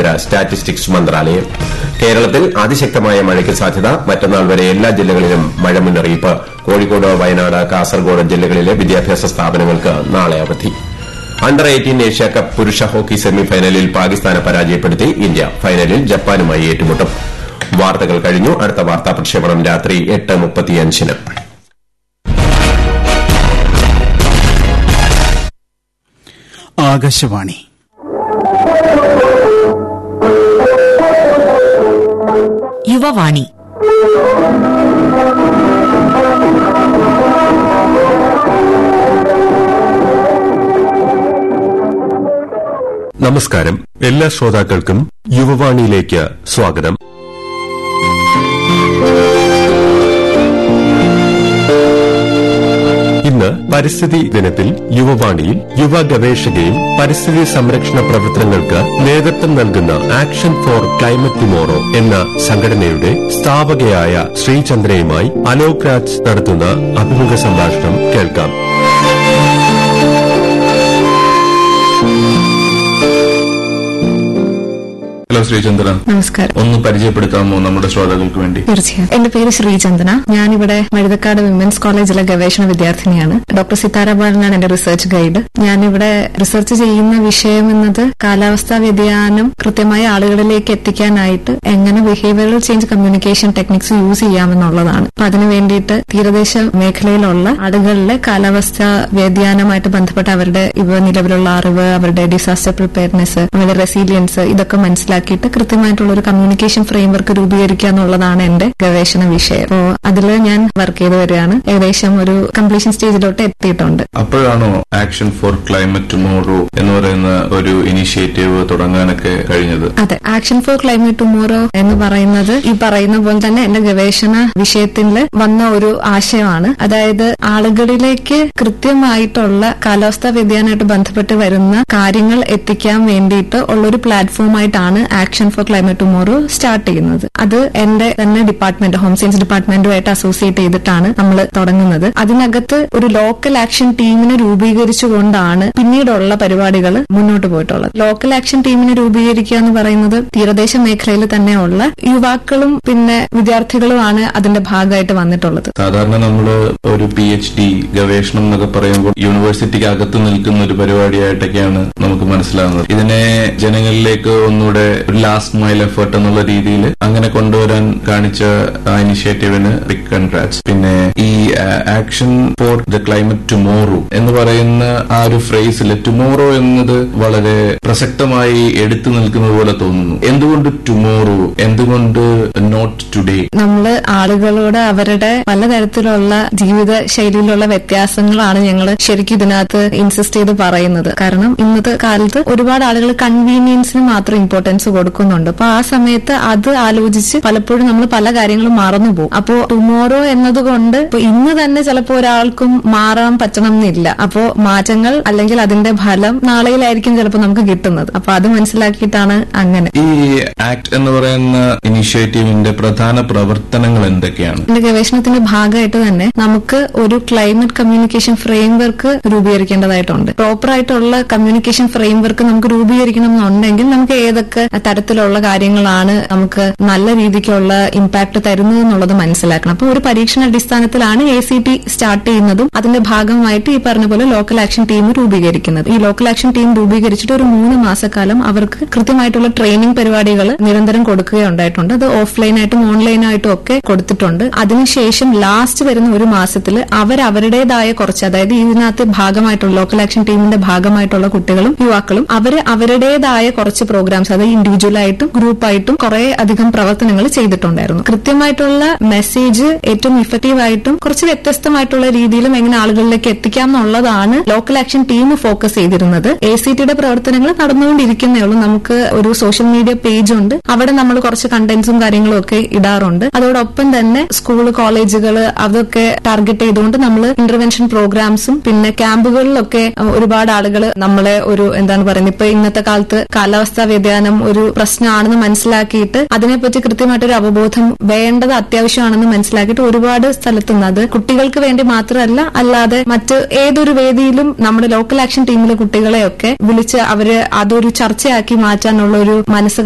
കേന്ദ്ര സ്റ്റാറ്റിസ്റ്റിക്സ് മന്ത്രാലയം കേരളത്തിൽ അതിശക്തമായ മഴയ്ക്ക് സാധ്യത മറ്റന്നാൾ വരെ എല്ലാ ജില്ലകളിലും മഴ മുന്നറിയിപ്പ് കോഴിക്കോട് വയനാട് കാസർഗോഡ് ജില്ലകളിലെ വിദ്യാഭ്യാസ സ്ഥാപനങ്ങൾക്ക് നാളെ അവധി അണ്ടർ എയ്റ്റീൻ ഏഷ്യ കപ്പ് പുരുഷ ഹോക്കി സെമിഫൈനലിൽ പാകിസ്ഥാനെ പരാജയപ്പെടുത്തി ഇന്ത്യ ഫൈനലിൽ ജപ്പാനുമായി ഏറ്റുമുട്ടും വാർത്തകൾ കഴിഞ്ഞു അടുത്ത വാർത്താ പ്രക്ഷേപണം രാത്രി എട്ട് മുപ്പത്തിയഞ്ചിന് ആകാശവാണി യുവവാണി നമസ്കാരം എല്ലാ ശ്രോതാക്കൾക്കും യുവവാണിയിലേക്ക് സ്വാഗതം ഇന്ന് പരിസ്ഥിതി ദിനത്തിൽ യുവവാണിയിൽ യുവ ഗവേഷകയും പരിസ്ഥിതി സംരക്ഷണ പ്രവർത്തനങ്ങൾക്ക് നേതൃത്വം നൽകുന്ന ആക്ഷൻ ഫോർ ക്ലൈമറ്റ് ടുമോറോ എന്ന സംഘടനയുടെ സ്ഥാപകയായ ശ്രീചന്ദ്രയുമായി അലോക് രാജ് നടത്തുന്ന അഭിമുഖ സംഭാഷണം കേൾക്കാം ഹലോ ശ്രീചന്ദ്രൻ നമസ്കാരം ഒന്ന് പരിചയപ്പെടുത്താമോ നമ്മുടെ ശ്രോതാക്കൾക്ക് വേണ്ടി തീർച്ചയായും എന്റെ പേര് ശ്രീചന്ദന ഞാനിവിടെ മഴുതക്കാട് വിമൻസ് കോളേജിലെ ഗവേഷണ വിദ്യാർത്ഥിനിയാണ് ഡോക്ടർ സിതാര ബാലനാണ് എന്റെ റിസർച്ച് ഗൈഡ് ഞാനിവിടെ റിസർച്ച് ചെയ്യുന്ന വിഷയം എന്നത് കാലാവസ്ഥാ വ്യതിയാനം കൃത്യമായ ആളുകളിലേക്ക് എത്തിക്കാനായിട്ട് എങ്ങനെ behavioural change communication techniques use ചെയ്യാമെന്നുള്ളതാണ് അപ്പൊ അതിനു വേണ്ടിയിട്ട് തീരദേശ മേഖലയിലുള്ള ആളുകളിലെ കാലാവസ്ഥാ വ്യതിയാനമായിട്ട് ബന്ധപ്പെട്ട അവരുടെ ഇവ നിലവിലുള്ള അറിവ് അവരുടെ ഡിസാസ്റ്റർ പ്രിപ്പയർനെസ് അവരുടെ റെസീലിയൻസ് ഇതൊക്കെ മനസ്സിലാക്കിയിട്ട് കൃത്യമായിട്ടുള്ള ഒരു കമ്മ്യൂണിക്കേഷൻ ഫ്രെയിംവർക്ക് രൂപീകരിക്കുക എന്നുള്ളതാണ് എന്റെ ഗവേഷണ വിഷയം അപ്പോ അതിൽ ഞാൻ വർക്ക് ചെയ്ത് വരികയാണ് ഏകദേശം ഒരു കംപ്ലീഷൻ സ്റ്റേജിലോട്ട് എത്തിയിട്ടുണ്ട് അപ്പോഴാണോ ആക്ഷൻ ഫോർ ക്ലൈമറ്റ് ടുമോറോ എന്ന് പറയുന്ന ഒരു ഇനിഷ്യേറ്റീവ് തുടങ്ങാനൊക്കെ കഴിഞ്ഞത് അതെ ആക്ഷൻ ഫോർ ക്ലൈമറ്റ് ടുമോറോ എന്ന് പറയുന്നത് ഈ പറയുന്ന പോലെ തന്നെ എന്റെ ഗവേഷണ വിഷയത്തിൽ വന്ന ഒരു ആശയമാണ് അതായത് ആളുകളിലേക്ക് കൃത്യമായിട്ടുള്ള കാലാവസ്ഥാ വ്യതിയാനമായിട്ട് ബന്ധപ്പെട്ട് വരുന്ന കാര്യങ്ങൾ എത്തിക്കാൻ വേണ്ടിയിട്ട് ഉള്ള ഒരു പ്ലാറ്റ്ഫോമായിട്ടാണ് action for climate tomorrow start ചെയ്യുന്നത് അത് എന്റെ തന്നെ ഡിപ്പാർട്ട്മെന്റ് ഹോം സയൻസ് ഡിപ്പാർട്ട്മെന്റുമായിട്ട് അസോസിയേറ്റ് ചെയ്തിട്ടാണ് നമ്മൾ തുടങ്ങുന്നത് അതിനകത്ത് ഒരു ലോക്കൽ ആക്ഷൻ ടീമിനെ രൂപീകരിച്ചുകൊണ്ടാണ് പിന്നീടുള്ള പരിപാടികൾ മുന്നോട്ട് പോയിട്ടുള്ളത് ലോക്കൽ ആക്ഷൻ ടീമിനെ രൂപീകരിക്കുക എന്ന് പറയുന്നത് തീരദേശ മേഖലയിൽ തന്നെയുള്ള യുവാക്കളും പിന്നെ വിദ്യാർത്ഥികളുമാണ് അതിന്റെ ഭാഗമായിട്ട് വന്നിട്ടുള്ളത് സാധാരണ നമ്മൾ ഒരു പി എച്ച് ഡി ഗവേഷണം എന്നൊക്കെ പറയുമ്പോൾ യൂണിവേഴ്സിറ്റിക്ക് അകത്ത് നിൽക്കുന്ന ഒരു പരിപാടിയായിട്ടൊക്കെയാണ് നമുക്ക് മനസ്സിലാകുന്നത് ഇതിനെ ജനങ്ങളിലേക്ക് ഒന്നുകൂടെ ഒരു ലാസ്റ്റ് മൈൽ എഫേർട്ട് എന്നുള്ള രീതിയിൽ അങ്ങനെ കൊണ്ടുവരാൻ കാണിച്ച ആ ഇനിഷ്യേറ്റീവിന് ബിഗ് കൺഗ്രാറ്റ്സ് പിന്നെ ഈ action for the climate tomorrow എന്ന് പറയുന്ന ആ ഒരു ഫ്രേസിൽ ടുമോറോ എന്നത് വളരെ പ്രസക്തമായി എടുത്തു നിൽക്കുന്നത് പോലെ തോന്നുന്നു എന്തുകൊണ്ട് ടുമോറോ എന്തുകൊണ്ട് നോട്ട് ടുഡേ നമ്മള് ആളുകളോട് അവരുടെ പലതരത്തിലുള്ള ജീവിത ശൈലിയിലുള്ള വ്യത്യാസങ്ങളാണ് ഞങ്ങൾ ശരിക്കും ഇതിനകത്ത് ഇൻസിസ്റ്റ് ചെയ്ത് പറയുന്നത് കാരണം ഇന്നത്തെ കാലത്ത് ഒരുപാട് ആളുകൾ കൺവീനിയൻസിന് മാത്രം ഇമ്പോർട്ടൻസ് കൊടുക്കുന്നുണ്ട് അപ്പൊ ആ സമയത്ത് അത് ആലോചിച്ച് പലപ്പോഴും നമ്മൾ പല കാര്യങ്ങളും മറന്നു പോകും അപ്പോ ടുമോറോ എന്നതുകൊണ്ട് ഇപ്പൊ ഇന്ന് തന്നെ ചിലപ്പോൾ ഒരാൾക്കും മാറാൻ പറ്റണം എന്നില്ല അപ്പോ മാറ്റങ്ങൾ അല്ലെങ്കിൽ അതിന്റെ ഫലം നാളെയിലായിരിക്കും ചിലപ്പോൾ നമുക്ക് കിട്ടുന്നത് അപ്പൊ അത് മനസ്സിലാക്കിയിട്ടാണ് അങ്ങനെ ഈ ആക്ട് എന്ന് പറയുന്ന ഇനിഷ്യേറ്റീവിന്റെ പ്രധാന പ്രവർത്തനങ്ങൾ എന്തൊക്കെയാണ് എന്റെ ഗവേഷണത്തിന്റെ ഭാഗമായിട്ട് തന്നെ നമുക്ക് ഒരു ക്ലൈമറ്റ് കമ്മ്യൂണിക്കേഷൻ ഫ്രെയിംവർക്ക് രൂപീകരിക്കേണ്ടതായിട്ടുണ്ട് പ്രോപ്പർ ആയിട്ടുള്ള കമ്മ്യൂണിക്കേഷൻ ഫ്രെയിംവർക്ക് നമുക്ക് രൂപീകരിക്കണം എന്നുണ്ടെങ്കിൽ നമുക്ക് ഏതൊക്കെ തരത്തിലുള്ള കാര്യങ്ങളാണ് നമുക്ക് നല്ല രീതിക്കുള്ള ഇമ്പാക്ട് തരുന്നത് എന്നുള്ളത് മനസ്സിലാക്കണം അപ്പൊ ഒരു പരീക്ഷണ അടിസ്ഥാനത്തിലാണ് എ സി ടി സ്റ്റാർട്ട് ചെയ്യുന്നതും അതിന്റെ ഭാഗമായിട്ട് ഈ പറഞ്ഞ പോലെ ലോക്കൽ ആക്ഷൻ ടീം രൂപീകരിക്കുന്നത് ഈ ലോക്കൽ ആക്ഷൻ ടീം രൂപീകരിച്ചിട്ട് ഒരു മൂന്ന് മാസക്കാലം അവർക്ക് കൃത്യമായിട്ടുള്ള ട്രെയിനിങ് പരിപാടികൾ നിരന്തരം കൊടുക്കുകയുണ്ടായിട്ടുണ്ട് അത് ഓഫ്ലൈനായിട്ടും ഓൺലൈനായിട്ടും ഒക്കെ കൊടുത്തിട്ടുണ്ട് അതിനുശേഷം ലാസ്റ്റ് വരുന്ന ഒരു മാസത്തിൽ അവർ അവരുടേതായ കുറച്ച് അതായത് ഇതിനകത്ത് ഭാഗമായിട്ടുള്ള ലോക്കൽ ആക്ഷൻ ടീമിന്റെ ഭാഗമായിട്ടുള്ള കുട്ടികളും യുവാക്കളും അവര് അവരുടേതായ കുറച്ച് പ്രോഗ്രാംസ് അതായത് ഇൻഡിവിജ്വൽ ആയിട്ടും ഗ്രൂപ്പായിട്ടും കുറെ അധികം പ്രവർത്തനങ്ങൾ ചെയ്തിട്ടുണ്ടായിരുന്നു കൃത്യമായിട്ടുള്ള മെസ്സേജ് ഏറ്റവും ഇഫക്റ്റീവ് ആയിട്ടും കുറച്ച് വ്യത്യസ്തമായിട്ടുള്ള രീതിയിലും എങ്ങനെ ആളുകളിലേക്ക് എത്തിക്കാം എന്നുള്ളതാണ് ലോക്കൽ ആക്ഷൻ ടീം ഫോക്കസ് ചെയ്തിരുന്നത് എ സി ടിയുടെ പ്രവർത്തനങ്ങൾ നടന്നുകൊണ്ടിരിക്കുന്നേ ഉള്ളൂ നമുക്ക് ഒരു സോഷ്യൽ മീഡിയ പേജ് ഉണ്ട് അവിടെ നമ്മൾ കുറച്ച് കണ്ടന്റ്സും കാര്യങ്ങളും ഒക്കെ ഇടാറുണ്ട് അതോടൊപ്പം തന്നെ സ്കൂൾ കോളേജുകൾ അതൊക്കെ ടാർഗറ്റ് ചെയ്തുകൊണ്ട് നമ്മൾ ഇന്റർവെൻഷൻ പ്രോഗ്രാംസും പിന്നെ ക്യാമ്പുകളിലൊക്കെ ഒരുപാട് ആളുകൾ നമ്മളെ ഒരു എന്താണ് പറയുന്നത് ഇപ്പൊ ഇന്നത്തെ കാലത്ത് കാലാവസ്ഥാ വ്യതിയാനം ഒരു പ്രശ്നമാണെന്ന് മനസ്സിലാക്കിയിട്ട് അതിനെപ്പറ്റി കൃത്യമായിട്ടൊരു അവബോധം വേണ്ടത് അത്യാവശ്യമാണെന്ന് മനസ്സിലാക്കിയിട്ട് ഒരുപാട് സ്ഥലത്ത് നിന്ന് അത് കുട്ടികൾക്ക് വേണ്ടി മാത്രമല്ല അല്ലാതെ മറ്റ് ഏതൊരു വേദിയിലും നമ്മുടെ ലോക്കൽ ആക്ഷൻ ടീമിലെ കുട്ടികളെയൊക്കെ വിളിച്ച് അവര് അതൊരു ചർച്ചയാക്കി മാറ്റാനുള്ള ഒരു മനസ്സ്